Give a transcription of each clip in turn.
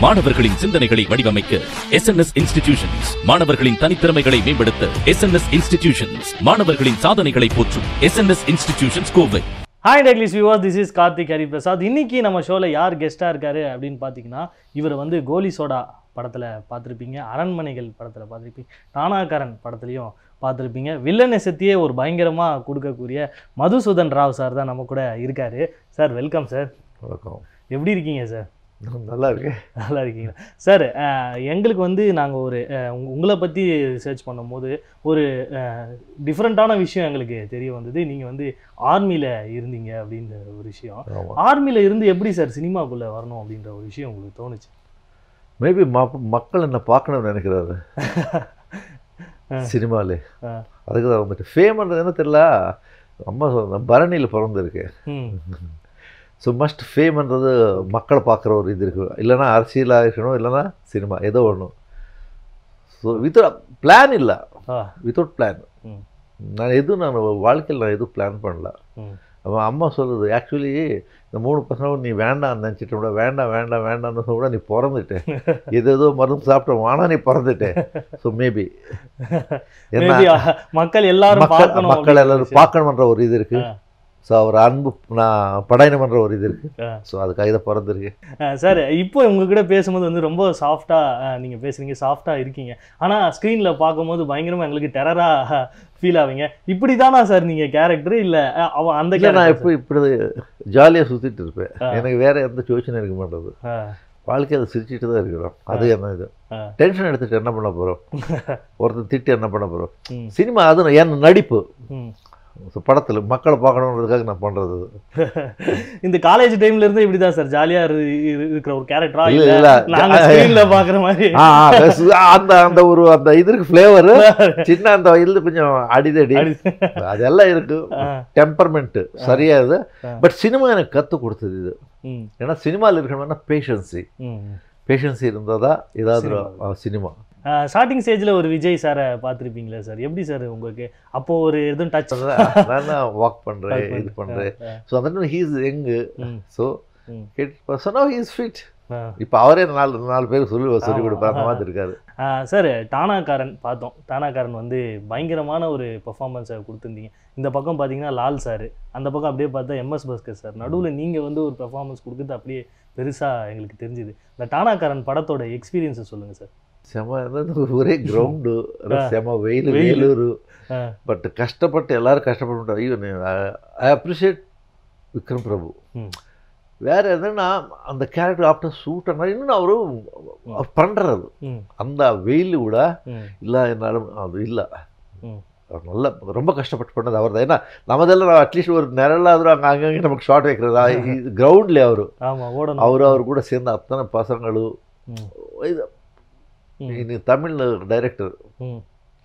மாணவர்களின் சிந்தனைகளை வடிவமைக்க எஸ் என் எஸ் இன்ஸ்டிடியூஷன்ஸ் மாணவர்களின் தனித்திறமைகளை மேம்படுத்த எஸ் என் எஸ் இன்ஸ்டிடியூஷன்ஸ் மாணவர்களின் சாதனைகளை போற்றும் S N S institutions Kovai hi டெக்லிஸ் viewers this is Karthik Hariprasad இன்னைக்கு நம்ம ஷோவில் யார் கெஸ்ட்டாக இருக்காரு அப்படின்னு பார்த்தீங்கன்னா இவர் வந்து கோலி சோடா படத்தில் பார்த்துருப்பீங்க அரண்மனைகள் படத்தில் பார்த்துருப்பீங்க நானாக்காரன் படத்துலையும் பார்த்துருப்பீங்க வில்லனை செத்தியே ஒரு பயங்கரமாக கொடுக்கக்கூடிய மதுசூதன் ராவ் சார் தான் நம்ம கூட இருக்காரு சார் வெல்கம் சார் வணக்கம் எப்படி இருக்கீங்க சார் நான் நல்லா இருக்கேன் நல்லா இருக்கீங்களா சார் அஹ், எங்களுக்கு வந்து நாங்கள் ஒரு அஹ், உங்க- உங்களை பற்றி ரிசர்ச் பண்ணும்போது ஒரு டிஃப்ரெண்ட்டான விஷயம் எங்களுக்கு தெரிய வந்தது நீங்கள் வந்து ஆர்மியில் இருந்தீங்க அப்படின்ற ஒரு விஷயம் ஆமாம் ஆர்மியில் இருந்து எப்படி சார் சினிமாக்குள்ளே வரணும் அப்படின்ற ஒரு விஷயம் உங்களுக்கு தோணுச்சு மேபி மக்கள் என்ன பார்க்கணும்னு நினைக்கிறாரு சினிமாலே ஆ. அதுக்கு தான் வந்துட்டு ஃபேம்ன்றது என்ன தெரியல அம்மா சொன்ன பரணியில் பிறந்திருக்கேன் ம் ஸோ மஸ்ட் ஃபேம்ன்றது மக்களை பார்க்குற ஒரு இது இருக்கு இல்லைன்னா அரசியலாக இருக்கணும் இல்லைன்னா சினிமா ஏதோ ஒன்று ஸோ வித்தவுட் பிளான் இல்லை ஆ வித்தவுட் பிளான் ம் நான் எதுவும் நான் வாழ்க்கையில் நான் எதுவும் பிளான் பண்ணல ம் அவன் அம்மா சொல்லுது ஆக்சுவலி இந்த மூணு பசங்களும் நீ வேண்டாம் நினச்சிட்டு கூட வேண்டாம் வேண்டாம் வேண்டாம்னு சொல்ல கூட நீ பிறந்துட்ட எது ஏதோ மருந்து சாப்பிட்டோம் ஆனால் நீ பிறந்துட்ட ஸோ மேபி ஏன்னா Maybe, அஹ், மக்கள் எல்லாரும் மக்கள் பார்க்கணும் மக்கள் அப்படின்ற எல்லாரும் விஷயம். பார்க்கணுன்ற ஒரு இது இருக்கு ஆ. ஸோ அவர் அன்பு நான் படையணுமன்ற ஒரு இது இருக்கு ஆ. ஸோ அதுக்காக இதை பிறந்திருக்கு அஹ், சார் இப்போ உங்ககிட்ட பேசும்போது வந்து ரொம்ப சாஃப்டாக நீங்கள் பேசுறீங்க சாஃப்டாக இருக்கீங்க ஆனால் ஸ்க்ரீனில் பார்க்கும்போது பயங்கரமாக எங்களுக்கு டெரராக ஃபீல் ஆவீங்க இப்படி தானா சார் நீங்கள் கேரக்டர் இல்லை அவன் அந்த இல்லை நான் character எப்படி இப்படி ஜாலியாக சுற்றிட்டு இருப்பேன் ஆ. எனக்கு வேற எந்த யோசனை இருக்க மாட்டேது ஆ, வாழ்க்கையை சிரிச்சிட்டு தான் இருக்கிறோம் அது என்ன இது ஆ. டென்ஷன் எடுத்துட்டு என்ன பண்ண போகிறோம் ஒருத்தர் திட்டி என்ன பண்ண போகிறோம் ம், சினிமா அது என் நடிப்பு ம். படத்தில் மக்களை பார்க்கணுன்றதுக்காக நான் பண்ணுறது இந்த காலேஜ் டைம்ல இருந்து இப்படிதான் சார் ஜாலியா இருக்கிற ஒரு கேரக்டரா இல்ல, இல்ல இல்ல. நாங்க ஸ்கிரீன்ல பாக்குற மாதிரி ஆ ஆ, பஸ்- அந்த அந்த ஒரு அந்த இது இருக்கு ஃப்ளேவர் சின்ன அந்த இது கொஞ்சம் அடிதடி அதெல்லாம் இருக்கு ஆ, டெம்பர்மெண்ட் சரியா இது ஆ. பட் சினிமா எனக்கு கற்றுக் கொடுத்தது இது ம், ஏன்னா சினிமாவில் இருக்கணும்னா பேஷன்சி ம். பேஷன்சி இருந்தால் தான் ஏதாவது சினிமா. ஒரு சினிமா ஆ, ஸ்டார்டிங் ஸ்டேஜ்ல ஒரு விஜய் சாரை பார்த்திருப்பீங்களா சார் எப்படி சார் உங்களுக்கு அப்போ ஒரு எதுவும் டச் நான் வாக் பண்ணுறேன் இது பண்ணுறேன் ஸோ அந்த ஹீஸ் யங்கு ஸோ ம். சொன்னா ஹீஸ் ஃபிட் இப்போ அவரே நாலு நாலு பேர் சொல்லி சொல்லி கொடுப்பாரு அந்த மாதிரி இருக்காரு சார் டானாக்காரன் பார்த்தோம் டானாக்காரன் வந்து பயங்கரமான ஒரு பெர்ஃபார்மன்ஸை கொடுத்துருந்தீங்க இந்த பக்கம் பார்த்தீங்கன்னா லால் சார் அந்த பக்கம் அப்படியே பார்த்தா எம்எஸ் பாஸ்கர் சார் நடுவில் நீங்கள் வந்து ஒரு பெர்ஃபார்மன்ஸ் கொடுக்குறது அப்படியே பெருசாக எங்களுக்கு தெரிஞ்சுது இந்த டானாக்காரன் படத்தோட எக்ஸ்பீரியன்ஸை சொல்லுங்கள் சார் செம என்னது ஒரே கிரவுண்டு செம வெயில் வெயிலு. வேலூர் ஆ. பட் கஷ்டப்பட்டு எல்லாரும் கஷ்டப்பட்டு ஐயோ ஐ அப்ரிஷியேட் விக்ரம் பிரபு ம். வேற என்னன்னா அந்த கேரக்டர் ஆஃப்டர் ஷூட் இன்னும் அவரு அவர் பண்றாரு ம் அந்த வெயில் கூட ம் இல்லை என்னாலும் அது இல்லை ம். அவர் நல்லா ரொம்ப கஷ்டப்பட்டு பண்ணது அவர் தான் ஏன்னா நமதெல்லாம் அட்லீஸ்ட் ஒரு நிழலாவது அங்கே அங்கங்கே நமக்கு ஷார்ட் வைக்கிறது கிரவுண்ட்லேயே அவர் ஆமா ஓடணும் அவர் அவர் கூட சேர்ந்த அத்தனை பசங்களும் ம். இது ம். இன்னைக்கு தமிழ் டைரக்டர் ம்.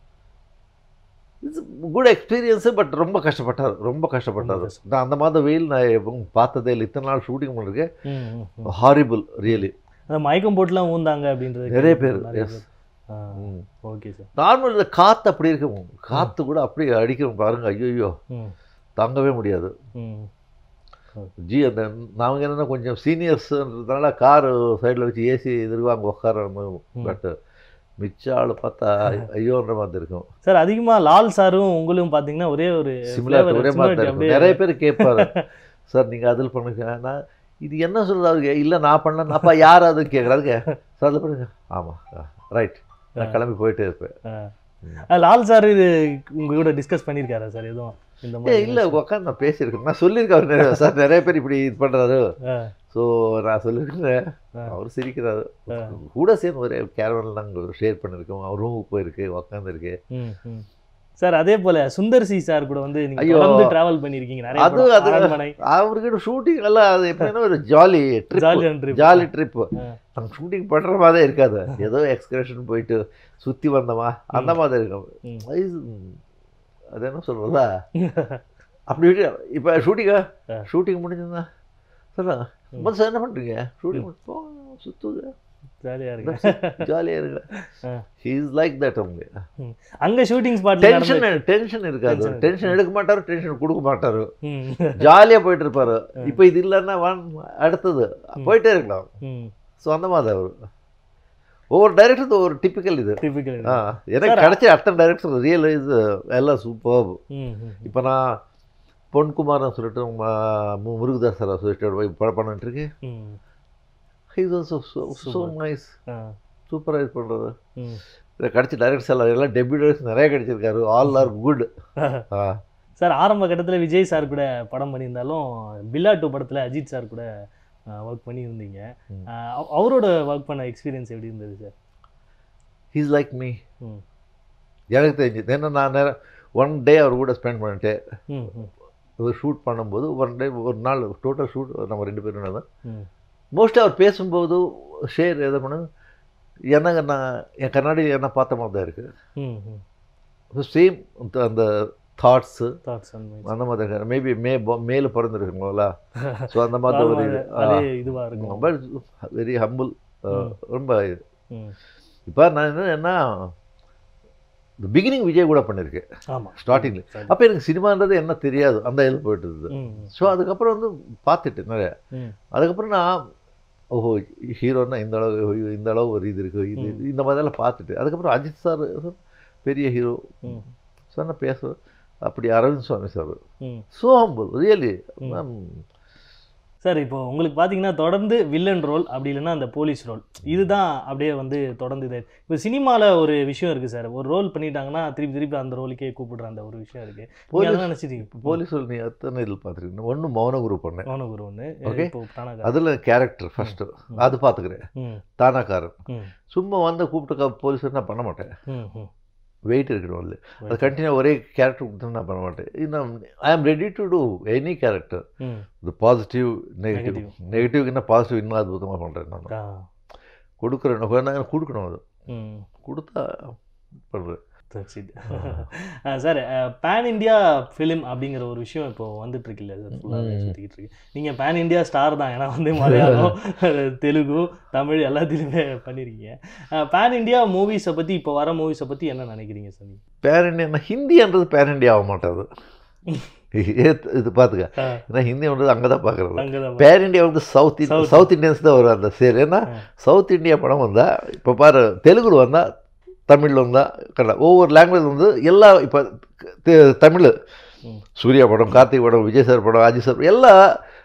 இட்ஸ் குட் எக்ஸ்பீரியன்ஸு பட் ரொம்ப கஷ்டப்பட்டார் ரொம்ப கஷ்டப்பட்டார் ரொம்ப கஷ்டம். நான் அந்த மாதிரி வெயில் நான் எப்பவும் பார்த்ததே இல்லை இத்தனை நாள் ஷூட்டிங் பண்ணிருக்கேன் ம், ம், ம். ஹாரிபிள் ரியலி அந்த மயக்கம் போட்டுலாம் ஊந்தாங்க அப்படின்றது நிறைய பேர் நிறைய எஸ் ஓகே சார் நார்மல் இந்த காற்று அப்படி இருக்கும் காற்று கூட அப்படியே அடிக்கும் பாருங்க ஐயோ ம் தாங்கவே முடியாது ம் ஜி அந்த நாங்கள் என்னென்னா கொஞ்சம் சீனியர்ஸ்ன்றதுனால கார் சைடில் வச்சு ஏசி எதிர்வாங்க உட்கார பட் மிச்ச ஆள் பார்த்தா ஐயோன்ற மாதிரி இருக்கும் சார் அதிகமா லால் சாரும் உங்களும் பாத்தீங்கன்னா ஒரே ஒரு சிமிலர் flavor, ஒரே மாதிரி similarity தான் இருக்கும் அப்படியே- நிறைய பேர் கேட்பாரு சார் நீங்கள் அதில் பண்ணுங்க நான் இது என்ன சொல்றது அவருக்கு இல்லை நான் பண்ணல அப்பா யார் அது கேட்குறாருங்க சார் அதில் பண்ணுங்க ஆமாம் ரைட் நான் கிளம்பி போயிட்டே இருப்பேன் அஹ் லால் சார் இது உங்க கூட டிஸ்கஸ் பண்ணியிருக்காரா சார் எதுவும் இந்த ஏ மாதிரி இல்லை உட்காந்து நான் பேசியிருக்கேன் நான் சொல்லியிருக்கேன் அவர் நிறைய சார் நிறைய பேர் இப்படி இது பண்ணுறாரு ஆ. ஸோ நான் சொல்லியிருக்கேன் ஆ. அவர் சிரிக்கிறாரு ஆ. கூட சேர்ந்து ஒரே கேரவனில் நாங்கள் ஷேர் பண்ணியிருக்கோம் அவர் ரூமுக்கு போயிருக்கு உட்காந்துருக்கு ம், ம். சார் அதே போல சுந்தர் சி சார் கூட வந்து நீங்க ஐயோ. தொடர்ந்து டிராவல் பண்ணிருக்கீங்க நிறைய அது படம். அது அரண்மனை அவர்கிட்ட ஷூட்டிங் எல்லாம் அது எப்படின்னா ஒரு ஜாலி ட்ரிப் ஜாலியான trip. ஜாலி ட்ரிப்பு ஆ. நம்ம ஷூட்டிங் பண்ணுற மாதிரி இருக்காது ஏதோ எக்ஸ்கர்ஷன் போயிட்டு சுற்றி வந்தோமா அந்த மாதிரி இருக்கும் ம். வயசு அது என்ன சொல்கிறதா அப்படி இப்போ ஷூட்டிங்கா ஆ. ஷூட்டிங் முடிஞ்சதுன்னா சொல்லுங்க முதல்ல சார் என்ன பண்ணுறீங்க ஷூட்டிங் போ சுற்றுங்க ஜாலியா இருக்கு ஜாலியாக இருங்க ஆ. ஹீ இஸ் லைக் தட் அவங்க அங்க ஷூட்டிங் ஸ்பாட்ல டென்ஷன் டென்ஷன் இருக்காது Tension டென்ஷன் எடுக்க மாட்டாரு டென்ஷன் கொடுக்க மாட்டாரு ம் ஜாலியாக போயிட்டு இருப்பாரு இப்போ இது இல்லைன்னா வான் அடுத்தது போயிட்டே இருக்கலாம் ம் ஸோ அந்த மாதிரி அவர் ஒவ்வொரு டைரக்டர் ஒரு டிப்பிக்கல் இது டிபிக்கல் ஆ எனக்கு கிடைச்ச அத்தனை டைரக்டர் ரியல் இது எல்லாம் சூப்பர் ம் ம் இப்போ நான் பொன்குமார்னு சொல்லிட்டு ம- மு- முருகதாஸ் சார் சொல்லிட்டு போய் படம் பண்ணிட்டு இருக்கேன் ம் இஸ் ஆல்சோ ஸோ நைஸ் ஆ சூப்பராக இது பண்ணுறது ம் இதில் கிடச்ச டைரக்டர்ஸ் எல்லாம் எல்லாம் டெபியூட்டர்ஸ் நிறைய கிடைச்சிருக்காரு ஆல் ஆர் குட் ஆ சார் ஆரம்ப கட்டத்தில் விஜய் சார் கூட படம் பண்ணியிருந்தாலும் பில்லா டூ படத்தில் அஜித் சார் கூட ஒர்க் பண்ணியிருந்தீங்க ம். அஹ் அவ- அவரோட ஒர்க் பண்ண எக்ஸ்பீரியன்ஸ் எப்படி இருந்தது சார் ஹீஸ் லைக் மீ ம் எனக்கு தெரிஞ்சது ஏன்னா நான் நேரம் ஒன் டே அவர் கூட ஸ்பெண்ட் பண்ணிட்டு ம் ம் ஒரு ஷூட் பண்ணும்போது ஒன் டே ஒரு நாள் டோட்டல் ஷூட் நம்ம ரெண்டு பேரும் தான் ம் மோஸ்ட்லி அவர் பேசும்போது ஷேர் எதை பண்ணு எனக்கு நான் என் கண்ணாடி என்ன பார்த்த மாதிரி தான் இருக்குது ம் ம் சேம் அந்த தாட்ஸு தாட்ஸ் அண்ட் அந்த மாதிரி இருக்கு மேபி மே மேலே பிறந்திருக்குங்களா ஸோ அந்த மாதிரி ஒரு இது அதே இதுவாக இருக்கும் பட் வெரி ஹம்பிள் ரொம்ப இது ம் இப்போ நான் என்ன என்ன இந்த பிகினிங் விஜய் கூட பண்ணியிருக்கேன் ஆமாம் ஸ்டார்டிங்கில் அப்போ எனக்கு சினிமான்றது என்ன தெரியாது அந்த இதில் போயிட்டு இருந்தது ம் ஸோ அதுக்கப்புறம் வந்து பார்த்துட்டு நிறைய ம் அதுக்கப்புறம் நான் ஓஹோ ஹீரோன்னா இந்த அளவு ஐயோ, இந்த அளவு ஒரு இது இருக்குது இது இது, இந்த மாதிரிலாம் பார்த்துட்டு அதுக்கப்புறம் அஜித் சார் பெரிய ஹீரோ ம் ஸோ நான் பேசுவேன் அப்படி அரவிந்த் சுவாமி சார் ம் ஸோ ஹம்பிள் ரியலி சார் இப்போ உங்களுக்கு பார்த்தீங்கன்னா தொடர்ந்து வில்லன் ரோல் அப்படி இல்லைன்னா அந்த போலீஸ் ரோல் இதுதான் அப்படியே வந்து தொடர்ந்து இது இப்போ சினிமாவில் ஒரு விஷயம் இருக்குது சார் ஒரு ரோல் பண்ணிட்டாங்கன்னா திருப்பி திருப்பி அந்த ரோலுக்கே கூப்பிடுற அந்த ஒரு விஷயம் இருக்குது போலீஸ் போலீஸ் நினச்சிட்டீங்க போலீஸ் நீ எத்தனை இதில் பார்த்துருக்கீங்க ஒன்று மௌன குரு பண்ணேன் மௌனகுரு ஒன்று Okay. இப்போ தானாக அதில் கேரக்டர் ஃபஸ்ட்டு அது பார்த்துக்கிறேன் ம் தானாக்காரன் ம் சும்மா வந்து கூப்பிட்டு போலீஸ் நான் பண்ண மாட்டேன் ம் ம் வெயிட் இருக்கணும் இல்லை அது கண்டினியூ ஒரே கேரக்டர் கொடுத்து நான் பண்ண மாட்டேன் இன்னும் I am ready to do any character ம் இது பாசிட்டிவ் நெகட்டிவ் Negative. நெகட்டிவ் என்ன பாசிட்டிவ் இன்னும் அற்புதமாக பண்ணுறேன் நான் ஆ கொடுக்குறேன் வேணா கொடுக்கணும் அது ம் கொடுத்தா பண்ணுறேன் That's it. அஹ் சார் பேன் இந்தியா ஃபிலிம் அப்படிங்கிற ஒரு விஷயம் இப்போ வந்துட்டு இருக்குல்ல சார் ஃபுல்லாக ம். சுற்றிக்கிட்டு இருக்கு நீங்கள் பேன் இந்தியா ஸ்டார் தான் ஏன்னா வந்து மலையாளம் தெலுங்கு தமிழ் எல்லாத்துலேயுமே பண்ணியிருக்கீங்க பேன் இந்தியா மூவிஸை பற்றி இப்போ வர மூவிஸை பற்றி என்ன நினைக்கிறீங்க சார் நீங்கள் பேர் இண்டியா ஹிந்தின்றது பேர் இண்டியா ஆக மாட்டாது ஏத்- இது பார்த்துக்க ஆ. ஏன்னா ஹிந்தின்றது அங்கே தான் பார்க்குறது அங்கே தான் பேர் இண்டியா வந்து south India South. South Indians தான் வரும் அந்த சேர் ஏன்னா ஆ. சவுத் இந்தியா படம் வந்தால் இப்போ பாரு தெலுங்குல வந்தால் தமிழில் வந்தால் கன்னடா ஒவ்வொரு லாங்குவேஜ் வந்து எல்லா இப்போ தமிழ் ம். சூர்யா படம் கார்த்திக் படம் விஜய் சார் படம் அஜித் சார் படம் எல்லாம்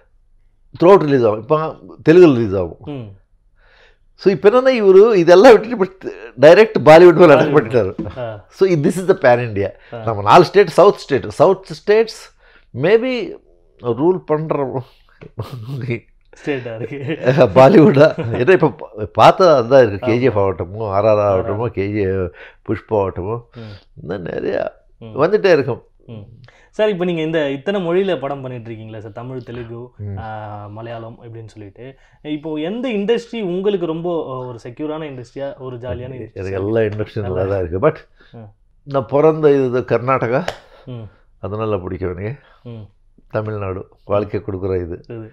த்ரோட் ரிலீஸ் ஆகும் இப்போ தெலுங்கு ரிலீஸ் ஆகும் ம் ஸோ இப்போ என்னன்னா இவர் இதெல்லாம் விட்டுட்டு இப்போ டைரக்ட் பாலிவுட் மேலே அடக்கு பண்ணிட்டாரு ஆ so this is the pan India ஆ. நம்ம நாலு state south state south states maybe rule பண்ணுறோம் ஸ்டேட்டாக இருக்கு பாலிவுட்டா ஏன்னா இப்போ பார்த்தா அதுதான் இருக்குது கேஜிஎஃப் ஆகட்டமோ ஆர்ஆர் ஆகட்டமோ கேஜி புஷ்பா ஆகட்டமோ ம் இன்னும் நிறையா ம். வந்துட்டே இருக்கும் ம் சார் இப்போ நீங்கள் இந்த இத்தனை மொழியில் படம் பண்ணிட்டு இருக்கீங்களா சார் தமிழ் தெலுங்கு ம். ஆஹ், மலையாளம் இப்படின்னு சொல்லிட்டு இப்போ எந்த இண்டஸ்ட்ரி உங்களுக்கு ரொம்ப அஹ், ஒரு செக்யூரான இண்டஸ்ட்ரியா ஒரு ஜாலியான எனக்கு industry? எல்லா இண்டஸ்ட்ரியும் நல்லா தான் இருக்குது பட் ம். நான் பிறந்த இது கர்நாடகா ம் அதனால பிடிக்கும் எனக்கு ம் தமிழ்நாடு வாழ்க்கை கொடுக்குற இது இது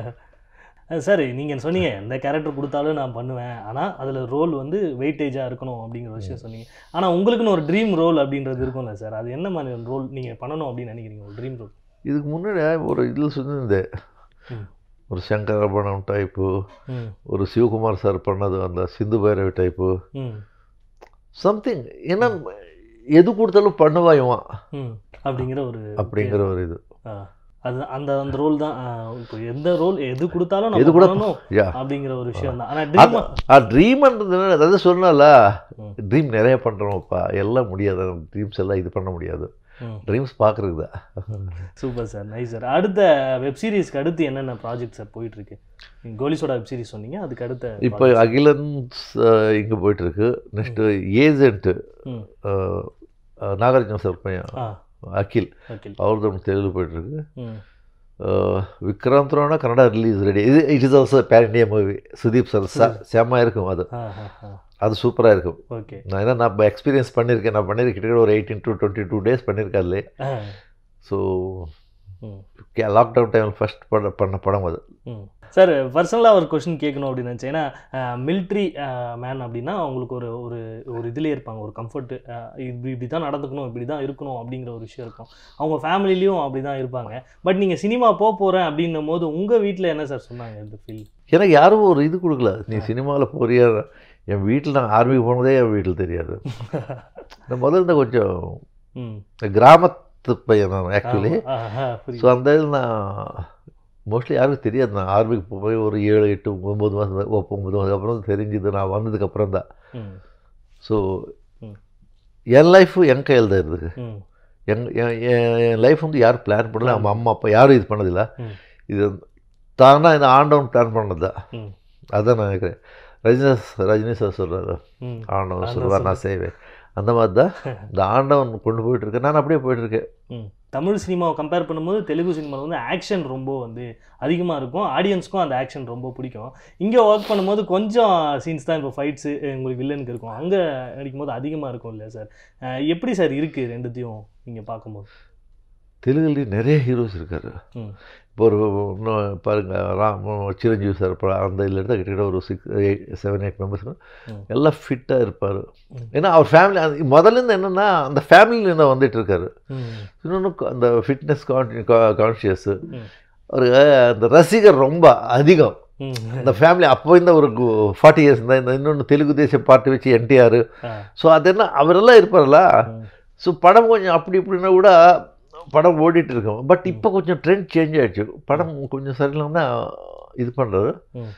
அஹ், சார் நீங்கள் சொன்னீங்க எந்த கேரக்டர் கொடுத்தாலும் நான் பண்ணுவேன் ஆனால் அதில் ரோல் வந்து வெயிட்டேஜாக இருக்கணும் அப்படிங்கிற விஷயம் சொன்னீங்க ஆனால் உங்களுக்குன்னு ஒரு ட்ரீம் ரோல் அப்படின்றது இருக்கும்ல சார் அது என்ன மாதிரி ரோல் நீங்கள் பண்ணணும் அப்படின்னு நினைக்கிறீங்க ஒரு ட்ரீம் ரோல் இதுக்கு முன்னாடி ஒரு இதில் சொல்லியிருந்தேன் ம். ஒரு சங்கரபணம் டைப்பு ம் ஒரு சிவகுமார் சார் பண்ணது அந்த சிந்து பைரவி டைப்பு ம் சம்திங் ஏன்னா எது கொடுத்தாலும் பண்ணுவா இவன் ம் அப்படிங்கிற ஒரு அப்படிங்கிற ஒரு இது ஆ, அது அந்த அந்த ரோல் தான் ஆ, இப்போ எந்த ரோல் எது கொடுத்தாலும் எது நம்ம கூட பண்ணணும் யா அப்படிங்கிற ஒரு விஷயம் தான் ஆனால் ட்ரீம் ஆ ட்ரீம்ன்றது என்ன அதாவது சொன்னால ம். ட்ரீம் நிறைய பண்ணுறோம்ப்பா எல்லாம் முடியாது ட்ரீம்ஸ் எல்லாம் இது பண்ண முடியாது ட்ரீம்ஸ் பார்க்குறது தான் சூப்பர் சார் நைஸ் சார் அடுத்த வெப் சீரிஸ்க்கு அடுத்து என்னென்ன ப்ராஜெக்ட் சார் போயிட்டு இருக்கு நீங்க கோலிசோட வெப் சீரிஸ் சொன்னீங்க அதுக்கு அடுத்த இப்போ project. அகிலன்ஸ் இங்கே போயிட்டுருக்கு நெக்ஸ்ட்டு ஏஜென்ட்டு ம் நாகார்ஜுன சார் பையன் ஆ அகில் ஓகே அவர்தான் நம்ம தெலுங்கு போயிட்டுருக்கு ம் விக்ராந்த்ரோனா கன்னடா ரிலீஸ் ரெடி இது it is also pan India movie Sudeep sir செம்ம இருக்கும் அது ஆ ஆ ஆ அது சூப்பராக இருக்கும் ஓகே நான் ஏன்னா நான் எக்ஸ்பீரியன்ஸ் பண்ணியிருக்கேன் நான் பண்ணியிருக்கேன் கிட்டத்தட்ட ஒரு eighteen to twenty two days பண்ணியிருக்கேன் அதில் ஆ ஸோ ம் லாக்டவுன் டைமில் ஃபஸ்ட் பட பண்ண படம் அது ம் சார் பர்சனலாக ஒரு கொஷின் கேட்கணும் அப்படின்னு நினச்சேன் ஏன்னா மிலிட்ரி மேன் அப்படின்னா அவங்களுக்கு ஒரு ஒரு ஒரு இதுலேயே இருப்பாங்க ஒரு கம்ஃபர்ட்டு இப்படி இப்படி தான் நடந்துக்கணும் இப்படி தான் இருக்கணும் அப்படிங்கிற ஒரு விஷயம் இருக்கும் அவங்க ஃபேமிலிலையும் அப்படி தான் இருப்பாங்க பட் நீங்கள் சினிமா போக போகிறேன் அப்படின்னும் போது உங்கள் வீட்டில் என்ன சார் சொன்னாங்க இந்த ஃபீல் எனக்கு யாரும் ஒரு இது கொடுக்கல நீ சினிமாவில் போறியா என் வீட்டில் நான் ஆர்மிக்கு போனதே என் வீட்டில் தெரியாது நான் முதல்ல இருந்த கொஞ்சம் ம் கிராமத்து பையன் நான் ஆக்சுவலி ஆமா. ஆஹா, புரியுது. ஸோ அந்த இதில் நான் மோஸ்ட்லி யாருக்கும் தெரியாது நான் ஆர்மிக்கு போய் ஒரு ஏழு எட்டு ஒம்பது மாதம் ஒம்பது மாதம் அப்புறம் தான் தெரிஞ்சுது நான் வந்ததுக்கப்புறம் தான் ம் ஸோ ம். என் லைஃபு என் கையில் தான் இருக்குது ம் எங் என் என் என் லைஃப் வந்து யாரும் பிளான் பண்ணல நம்ம அம்மா அப்பா யாரும் இது பண்ணதில்ல ம். இது தானாக இந்த ஆண்டவன் பிளான் பண்ணது தான் ம் அதான் நான் நினைக்கிறேன் ரஜினி ரஜினி சார் சொல்கிறாரு ம் ஆண்டவன் ஆண்டவன் சொல்லுவார் நான் செய்வேன் அந்த மாதிரி தான் இந்த ஆண்டவன் கொண்டு போயிட்டு இருக்கேன் நான் அப்படியே போயிட்டு இருக்கேன் ம். தமிழ் சினிமாவை கம்பேர் பண்ணும்போது தெலுங்கு சினிமாவில் வந்து ஆக்ஷன் ரொம்ப வந்து அதிகமாக இருக்கும் ஆடியன்ஸ்க்கும் அந்த ஆக்ஷன் ரொம்ப பிடிக்கும் இங்கே ஒர்க் பண்ணும்போது கொஞ்சம் சீன்ஸ் தான் இப்போ ஃபைட்ஸு உங்களுக்கு வில்லனுக்கு இருக்கும் அங்கே நடிக்கும்போது அதிகமாக இருக்கும் இல்லையா சார் அஹ் எப்படி சார் இருக்குது ரெண்டுத்தையும் நீங்கள் பார்க்கும்போது தெலுங்குலேயும் நிறைய ஹீரோஸ் இருக்காரு ம் இப்போ ஒரு இன்னும் பாருங்க ராம் சிரஞ்சீவி சார் படம் அந்த இதில் எடுத்தால் கிட்டத்தட்ட ஒரு six eight seven eight members ம். எல்லாம் ஃபிட்டாக இருப்பார் ம். ஏன்னா அவர் ஃபேமிலி முதல்ல இருந்து என்னென்னா அந்த ஃபேமிலியில் தான் வந்துட்டு இருக்காரு ம் இன்னொன்று அந்த ஃபிட்னஸ் கான்ஷியஸு ம். ஒரு அந்த ரசிகர் ரொம்ப அதிகம் ம் அந்த ஃபேமிலி அப்போ இந்த ஒரு ஃபார்ட்டி இயர்ஸ் தான் இந்த இன்னொன்று தெலுங்கு தேசம் பார்ட்டி வச்சு என்டிஆர் ஆ. ஸோ அது என்ன அவரெல்லாம் இருப்பார்ல ம். ஸோ படம் கொஞ்சம் அப்படி இப்படின்னா கூட படம் ஓடிட்டு இருக்கும் பட் இப்போ கொஞ்சம் ட்ரெண்ட் சேஞ்ச் ஆயிடுச்சு படம் கொஞ்சம் சரியில்லைன்னா இது பண்ணுறாரு ம்.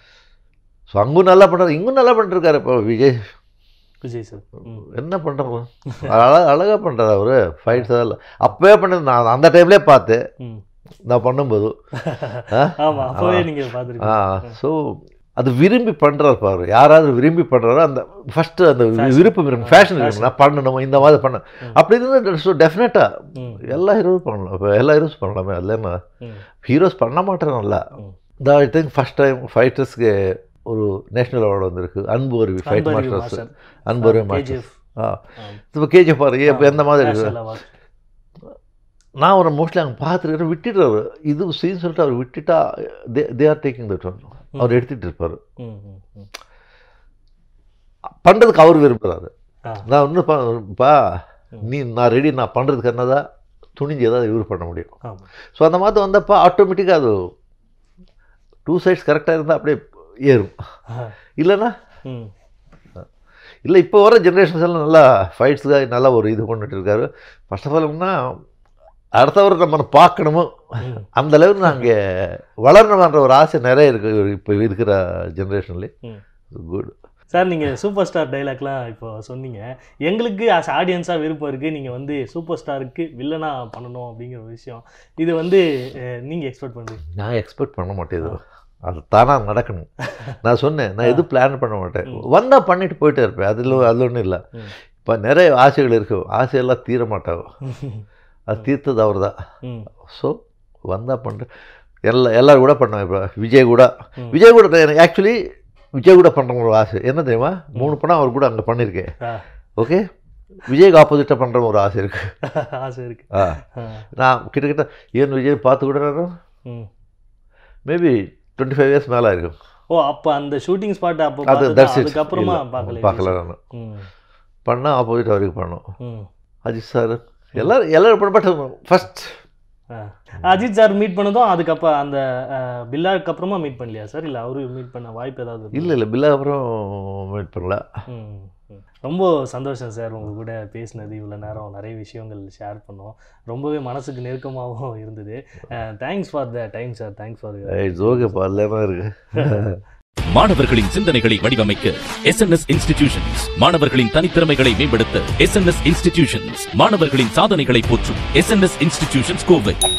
ஸோ அங்கும் நல்லா பண்ணுறாரு இங்கும் நல்லா பண்ணிருக்காரு இப்போ விஜய் விஜய் சார் ம் என்ன பண்ணுறது அழகா அழகாக பண்ணுறாரு அவர் ஃபைட்ஸ் அதெல்லாம் அப்போவே பண்ணது நான் அந்த டைம்லேயே பார்த்தேன் ம் நான் பண்ணும்போது ஆ? ஆமாம் அப்போவே ஆ. நீங்கள் ஆ பார்த்துருக்கீங்க ஸோ அது விரும்பி பண்ணுறாரு பாரு யாராவது விரும்பி பண்ணுறாரோ அந்த ஃபஸ்ட்டு அந்த Fashion. விருப்பம் இருக்கும் ஆ, ஃபேஷன் fashion. இருக்கும் நான் பண்ணணும் இந்த மாதிரி பண்ண ம். அப்படி இருந்தால் ஸோ டெஃபினட்டாக ம் எல்லா ஹீரோஸ் பண்ணலாம் இப்போ எல்லா ஹீரோஸ் பண்ணலாமே அதில் என்ன ம் ஹீரோஸ் பண்ண மாட்டேன் நல்லா ம். இந்த ஐ திங்க் ஃபஸ்ட் டைம் ஃபைட்டர்ஸ்க்கு ஒரு நேஷனல் அவார்டு வந்திருக்கு அன்பு அருவி ஃபைட் அன்பறிவு மாஸ்டர்ஸ் மாஸ்டர். அன்பு அருவி மாஸ்டர்ஸ் கேஜிஎஃப் ஆ இப்போ கேஜிஎஃப் பாரு இப்போ எந்த மாதிரி இருக்குது நேஷனல் அவார்ட் நான் ஒரு மோஸ்ட்லி அங்கே பார்த்துருக்கிறேன் விட்டுடுறாரு இது சீன் சொல்லிட்டு அவர் விட்டுட்டா they they are taking that one அவர் எடுத்துகிட்டு இருப்பார் ம் ம் ம் பண்ணுறதுக்கு அவர் விரும்புகிறாரு ஆ நான் இன்னும் பா நீ நான் ரெடி நான் பண்ணுறதுக்கு என்னதான் துணிஞ்சு ஏதாவது இவர் பண்ண முடியும் ஆமாம் ஸோ அந்த மாதிரி வந்தப்போ ஆட்டோமேட்டிக்காக அது டூ சைட்ஸ் கரெக்டாக இருந்தால் அப்படியே ஏறும் இல்லைன்னா ம் இல்லை இப்போ வர ஜென்ரேஷன்ஸ் எல்லாம் நல்லா ஃபைட்ஸுக்காக நல்லா ஒரு இது பண்ணிட்டு இருக்காரு ஃபர்ஸ்ட் ஆஃப் ஆல்னா அடுத்தவர் நம்ம பார்க்கணுமோ ம். அந்த அளவுக்கு நாங்கள் வளரணுன்ற ஒரு ஆசை நிறைய இருக்குது இப்போ இருக்கிற ஜென்ரேஷன்லேயே ம். குட் சார் நீங்கள் சூப்பர் ஸ்டார் டைலாக்லாம் இப்போ சொன்னீங்க எங்களுக்கு ஆஸ் ஆடியன்ஸாக விருப்பம் இருக்குது நீங்கள் வந்து சூப்பர் ஸ்டாருக்கு வில்லனாக பண்ணணும் அப்படிங்கிற ஒரு விஷயம் இது வந்து நீங்கள் எக்ஸ்பெக்ட் பண்ணுறீங்க நான் எக்ஸ்பெக்ட் பண்ண மாட்டேன் இது அது தானாக நடக்கணும் நான் சொன்னேன் நான் எதுவும் பிளான் பண்ண மாட்டேன் ம். வந்தால் பண்ணிட்டு போயிட்டே இருப்பேன் அதில் அதில் ஒன்றும் இல்லை ம். இப்போ நிறைய ஆசைகள் இருக்கும் ஆசையெல்லாம் தீர மாட்டாங்க அது தீர்த்தது அவர் தான் ம் ஸோ வந்தால் பண்ணுறேன் எல்லா எல்லோரும் கூட பண்ணேன் இப்போ விஜய் கூட ம். விஜய் கூட எனக்கு ஆக்சுவலி விஜய் கூட பண்ணுற ஒரு ஆசை என்ன தெரியுமா மூணு படம் அவர் கூட அங்கே பண்ணியிருக்கேன் ஆ ஓகே விஜய்க்கு ஆப்போசிட்டாக பண்ணுற ஒரு ஆசை இருக்குது ஆசை இருக்கு ஆ ஆ. நான் கிட்டத்தட்ட ஏன் விஜய் பார்த்து கூட நான் ம் மேபி டுவெண்ட்டி ஃபைவ் இயர்ஸ் மேலே இருக்கும் ஓ அப்போ அந்த ஷூட்டிங் ஸ்பாட் அப்போ அது பார்த்தது தட்ஸ் இட் அதுக்கப்புறமா பார்க்கல பார்க்கல நான் ம் பண்ணால் ஆப்போசிட் அவருக்கு பண்ணோம் ம் அஜித் சார் எல்லாரும் எல்லாரும் பண்ண பட் ஃபஸ்ட் ஆ. அஜித் சார் மீட் பண்ணதும் அதுக்கப்புறம் அந்த அஹ், பில்லாக்கு அப்புறமா மீட் பண்ணலையா சார் இல்லை அவரு மீட் பண்ண வாய்ப்பு ஏதாவது இருக்கா? இல்லை இல்லை பில்லா அப்புறம் மீட் பண்ணல ம், ம். ரொம்ப சந்தோஷம் சார் உங்க கூட பேசினது இவ்வளோ நேரம் நிறைய விஷயங்கள் ஷேர் பண்ணோம் ரொம்பவே மனசுக்கு நெருக்கமாகவும் இருந்தது thanks for the time sir thanks for it's ஓகேப்பா எல்லாமே இருக்கு மாணவர்களின் சிந்தனைகளை வடிவமைக்க எஸ் இன்ஸ்டிடியூஷன்ஸ் மாணவர்களின் தனித்திறமைகளை மேம்படுத்த எஸ் இன்ஸ்டிடியூஷன்ஸ் மாணவர்களின் சாதனைகளை போற்றும் எஸ் இன்ஸ்டிடியூஷன்ஸ் கோவை